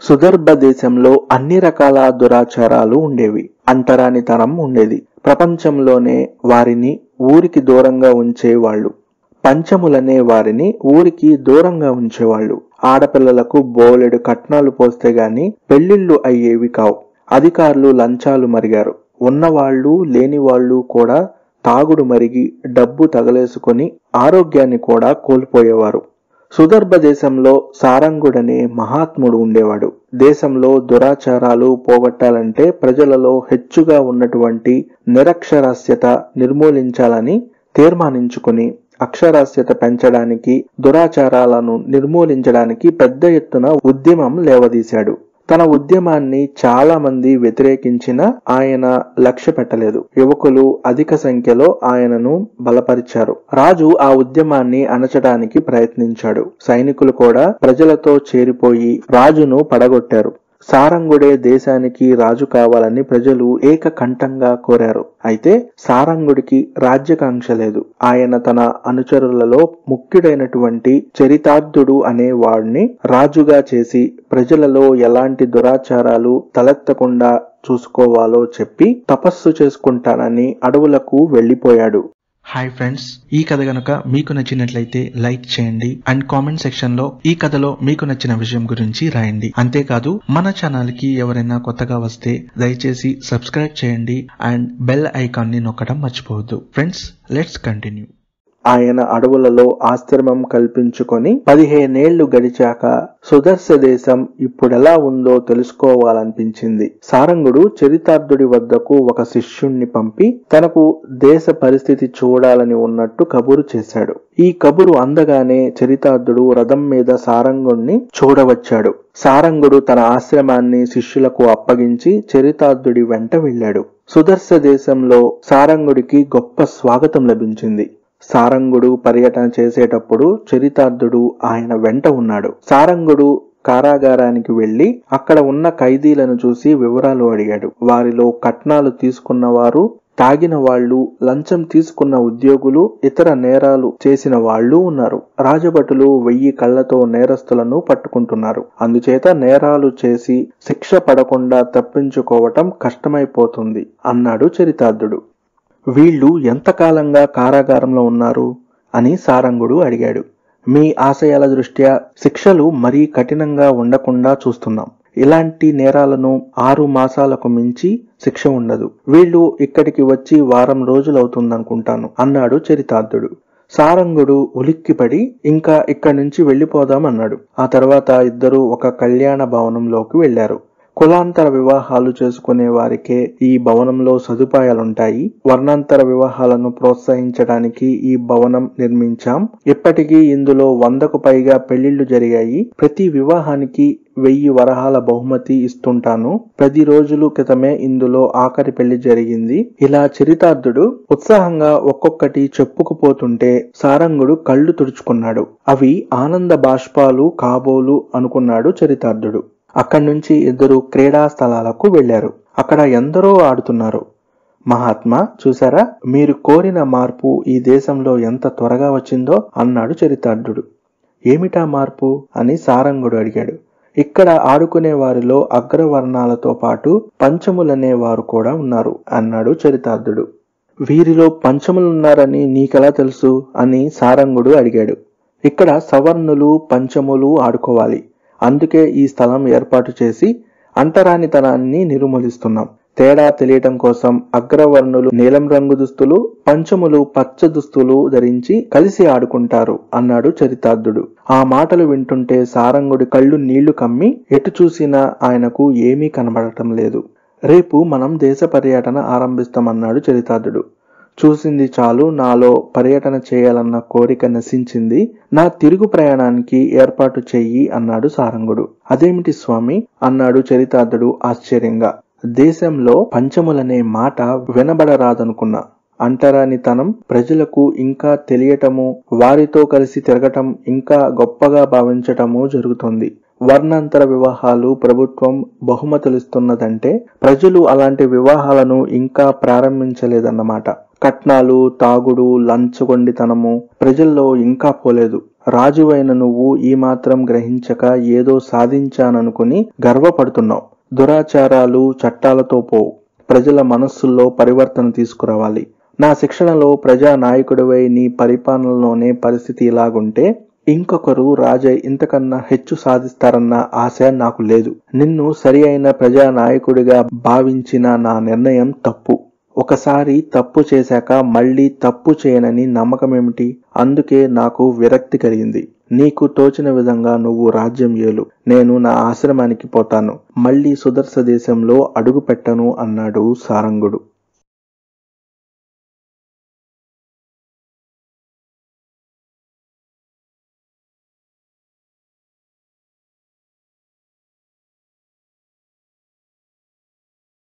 సుదర్భ దేశంలో అన్ని రకాల దురాచారాలు ఉండేవి అంటరానితనం ఉండేది ప్రపంచంలోనే వారిని ఊరికి దూరంగా ఉంచేవాళ్ళు పంచములనే వారిని ఊరికి దూరంగా ఉంచేవాళ్ళు ఆడపిల్లలకు బోలెడు కట్నాలు పోస్తే గాని పెళ్లిళ్లు అయ్యేవి కావు అధికారులు లంచాలు మరిగారు ఉన్నవాళ్లు లేనివాళ్లు కూడా తాగుడు మరిగి డబ్బు తగలేసుకొని ఆరోగ్యాన్ని కూడా కోల్పోయేవారు సుదర్భ దేశంలో సారంగుడనే మహాత్ముడు ఉండేవాడు దేశంలో దురాచారాలు పోగొట్టాలంటే ప్రజలలో హెచ్చుగా ఉన్నటువంటి నిరక్షరాస్యత నిర్మూలించాలని తీర్మానించుకుని అక్షరాస్యత పెంచడానికి దురాచారాలను నిర్మూలించడానికి పెద్ద ఎత్తున ఉద్యమం లేవదీశాడు తన ఉద్యమాన్ని చాలా మంది వ్యతిరేకించినా ఆయన లక్ష్య పెట్టలేదు యువకులు అధిక సంఖ్యలో ఆయనను బలపరిచారు రాజు ఆ ఉద్యమాన్ని అణచడానికి ప్రయత్నించాడు సైనికులు కూడా ప్రజలతో చేరిపోయి రాజును పడగొట్టారు సారంగుడే దేశానికి రాజు కావాలని ప్రజలు ఏకకంఠంగా కోరారు అయితే సారంగుడికి రాజ్యకాంక్ష లేదు ఆయన తన అనుచరులలో ముఖ్యుడైనటువంటి చరితార్థుడు అనే వాడిని రాజుగా చేసి ప్రజలలో ఎలాంటి దురాచారాలు తలెత్తకుండా చూసుకోవాలో చెప్పి తపస్సు చేసుకుంటానని అడవులకు వెళ్లిపోయాడు హాయ్ ఫ్రెండ్స్ ఈ కథ గనుక మీకు నచ్చినట్లయితే లైక్ చేయండి అండ్ కామెంట్ సెక్షన్ లో ఈ కథలో మీకు నచ్చిన విషయం గురించి రాయండి అంతేకాదు మన ఛానల్ కి ఎవరైనా కొత్తగా వస్తే దయచేసి సబ్స్క్రైబ్ చేయండి అండ్ బెల్ ఐకాన్ ని నొక్కడం మర్చిపోవద్దు ఫ్రెండ్స్ లెట్స్ కంటిన్యూ ఆయన అడవులలో ఆశ్రమం కల్పించుకొని పదిహేనేళ్లు గడిచాక సుదర్శ దేశం ఇప్పుడెలా ఉందో తెలుసుకోవాలనిపించింది సారంగుడు చరితార్థుడి వద్దకు ఒక శిష్యుణ్ణి పంపి తనకు దేశ పరిస్థితి చూడాలని ఉన్నట్టు కబురు చేశాడు ఈ కబురు అందగానే చరితార్థుడు రథం మీద సారంగుణ్ణి చూడవచ్చాడు సారంగుడు తన ఆశ్రమాన్ని శిష్యులకు అప్పగించి చరితార్థుడి వెంట వెళ్ళాడు సుదర్శ దేశంలో సారంగుడికి గొప్ప స్వాగతం లభించింది సారంగుడు పర్యటన చేసేటప్పుడు చరితార్థుడు ఆయన వెంట ఉన్నాడు సారంగుడు కారాగారానికి వెళ్లి అక్కడ ఉన్న ఖైదీలను చూసి వివరాలు అడిగాడు వారిలో కట్నాలు తీసుకున్న వారు తాగిన వాళ్ళు లంచం తీసుకున్న ఉద్యోగులు ఇతర నేరాలు చేసిన వాళ్ళు ఉన్నారు రాజభటులు వెయ్యి కళ్లతో నేరస్తులను పట్టుకుంటున్నారు అందుచేత నేరాలు చేసి శిక్ష పడకుండా తప్పించుకోవటం కష్టమైపోతుంది అన్నాడు చరితార్థుడు వీళ్ళు ఎంతకాలంగా కారాగారంలో ఉన్నారు అని సారంగుడు అడిగాడు మీ ఆశయాల దృష్ట్యా శిక్షలు మరీ కఠినంగా ఉండకుండా చూస్తున్నాం ఇలాంటి నేరాలను ఆరు మాసాలకు మించి శిక్ష ఉండదు వీళ్ళు ఇక్కడికి వచ్చి వారం రోజులవుతుందనుకుంటాను అన్నాడు చరితార్థుడు సారంగుడు ఉలిక్కిపడి ఇంకా ఇక్కడి నుంచి వెళ్లిపోదాం అన్నాడు ఆ తర్వాత ఇద్దరు ఒక కళ్యాణ భవనంలోకి వెళ్లారు కులాంతర వివాహాలు చేసుకునే వారికే ఈ భవనంలో సదుపాయాలుంటాయి వర్ణాంతర వివాహాలను ప్రోత్సహించడానికి ఈ భవనం నిర్మించాం ఇప్పటికీ ఇందులో వందకు పైగా పెళ్లిళ్లు జరిగాయి ప్రతి వివాహానికి వెయ్యి వరహాల బహుమతి ఇస్తుంటాను పది రోజులు క్రితమే ఇందులో ఆఖరి పెళ్లి జరిగింది ఇలా చరితార్థుడు ఉత్సాహంగా ఒక్కొక్కటి చెప్పుకుపోతుంటే సారంగుడు కళ్ళు తుడుచుకున్నాడు అవి ఆనంద బాష్పాలు కాబోలు అనుకున్నాడు చరితార్థుడు అక్కడి నుంచి ఇద్దరు క్రీడా స్థలాలకు వెళ్లారు అక్కడ ఎందరో ఆడుతున్నారు మహాత్మా చూసారా మీరు కోరిన మార్పు ఈ దేశంలో ఎంత త్వరగా వచ్చిందో అన్నాడు చరితార్థుడు ఏమిటా మార్పు అని సారంగుడు అడిగాడు ఇక్కడ ఆడుకునే వారిలో అగ్రవర్ణాలతో పాటు పంచములనే వారు కూడా ఉన్నారు అన్నాడు చరితార్థుడు వీరిలో పంచములున్నారని నీకెలా తెలుసు అని సారంగుడు అడిగాడు ఇక్కడ సవర్ణులు పంచములు ఆడుకోవాలి అందుకే ఈ స్థలం ఏర్పాటు చేసి అంటరానితనాన్ని నిర్మూలిస్తున్నాం తేడా తెలియటం కోసం అగ్రవర్ణులు నీలం రంగు దుస్తులు పంచములు పచ్చ దుస్తులు ధరించి కలిసి ఆడుకుంటారు అన్నాడు చరితార్థుడు ఆ మాటలు వింటుంటే సారంగుడి కళ్ళు నీళ్లు కమ్మి ఎటు చూసినా ఆయనకు ఏమీ కనబడటం లేదు రేపు మనం దేశ పర్యటన ఆరంభిస్తామన్నాడు చరితార్థుడు చూసింది చాలు నాలో పర్యటన చేయాలన్న కోరిక నశించింది నా తిరుగు ప్రయాణానికి ఏర్పాటు చెయ్యి అన్నాడు సారంగుడు అదేమిటి స్వామి అన్నాడు చరితార్థుడు ఆశ్చర్యంగా దేశంలో పంచములనే మాట వినబడరాదనుకున్నా అంటరానితనం ప్రజలకు ఇంకా తెలియటము వారితో కలిసి తిరగటం ఇంకా గొప్పగా భావించటము జరుగుతుంది వర్ణాంతర వివాహాలు ప్రభుత్వం బహుమతులిస్తున్నదంటే ప్రజలు అలాంటి వివాహాలను ఇంకా ప్రారంభించలేదన్నమాట కట్నాలు తాగుడు లంచగొండితనము ప్రజల్లో ఇంకా పోలేదు రాజువైన నువ్వు ఈ మాత్రం గ్రహించక ఏదో సాధించాననుకుని గర్వపడుతున్నావు దురాచారాలు చట్టాలతో పోవు ప్రజల మనస్సుల్లో పరివర్తన తీసుకురావాలి నా శిక్షణలో ప్రజా నాయకుడివై నీ పరిపాలనలోనే పరిస్థితి ఇలాగుంటే ఇంకొకరు రాజై ఇంతకన్నా హెచ్చు సాధిస్తారన్న ఆశ నాకు లేదు నిన్ను సరి అయిన ప్రజా నాయకుడిగా భావించిన నా నిర్ణయం తప్పు ఒకసారి తప్పు చేశాక మళ్ళీ తప్పు చేయనని నమ్మకమేమిటి అందుకే నాకు విరక్తి కలిగింది నీకు తోచిన విధంగా నువ్వు రాజ్యం ఏలు నేను నా ఆశ్రమానికి పోతాను మళ్ళీ సుదర్శ దేశంలో అడుగు పెట్టను అన్నాడు సారంగుడు